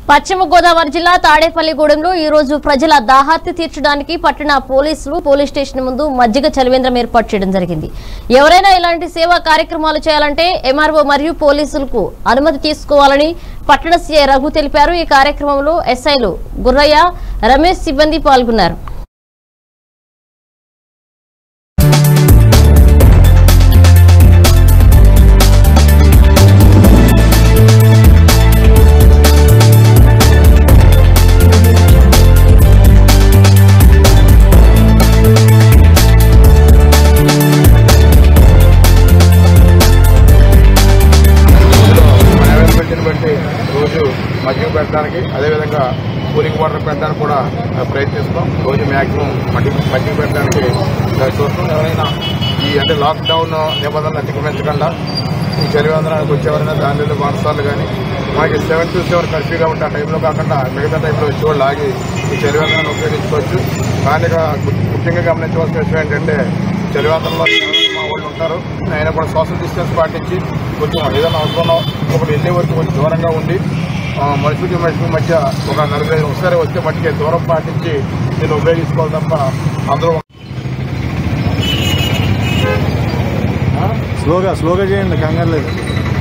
పశ్చిమ గోదావరి జిల్లా తాడేపల్లిగూడెంలో ఈ రోజు ప్రజల దాహార్తి తీర్చడానికి పట్టణ పోలీసులు పోలీస్ స్టేషన్ ముందు మజ్జిగ చలివేంద్రం ఏర్పాటు చేయడం జరిగింది ఎవరైనా ఇలాంటి సేవా కార్యక్రమాలు చేయాలంటే ఎంఆర్ఓ మరియు పోలీసులకు అనుమతి తీసుకోవాలని పట్టణ సీఐ రఘు తెలిపారు ఈ కార్యక్రమంలో ఎస్ఐలు గుర్రయ్య రమేష్ సిబ్బంది పాల్గొన్నారు ఇందులో మన అవైలబిలిటీని బట్టి రోజు మద్యం పెట్టడానికి అదేవిధంగా కూలింగ్ వాటర్ పెట్టడానికి కూడా ఆ, ప్రయత్నిస్తాం రోజు మ్యాక్సిమం మద్యం మద్యం పెట్టడానికి ఆ, చూస్తాం ఎవరైనా ఈ అంటే లాక్డౌన్ నిబంధనలు అతిక్రమించకుండా ఈ చలివేంద్రానికి వచ్చేవారైనా దానిలో బాణసార్లు కానీ మనకి సెవెన్ టు సెవెన్ కర్ఫ్యూ కాబట్టి ఆ టైంలో కాకుండా మిగతా టైంలో వచ్చి వాళ్ళు ఆగి ఈ చలివేంద్రాన్ని ఉపయోగించుకోవచ్చు కానీ ఇక ముఖ్యంగా గమనించవలసిన విషయం ఏంటంటే చలివేంద్రంలో మా వాళ్ళు ఉంటారు అయినా కూడా సోషల్ డిస్టెన్స్ పాటించి కొంచెం ఏదైనా అవసరం ఒకటి వెళ్ళే వరకు కొంచెం దూరంగా ఉండి ఆ, మనుషులకి మనుషుల మధ్య ఒక నలభై ఐదు ఒకసారి వస్తే మట్టికి దూరం పాటించి దీన్ని ఉపయోగించుకోవాలి తప్ప అందరూ స్లోగా స్లోగా చేయండి కంగారు లేదు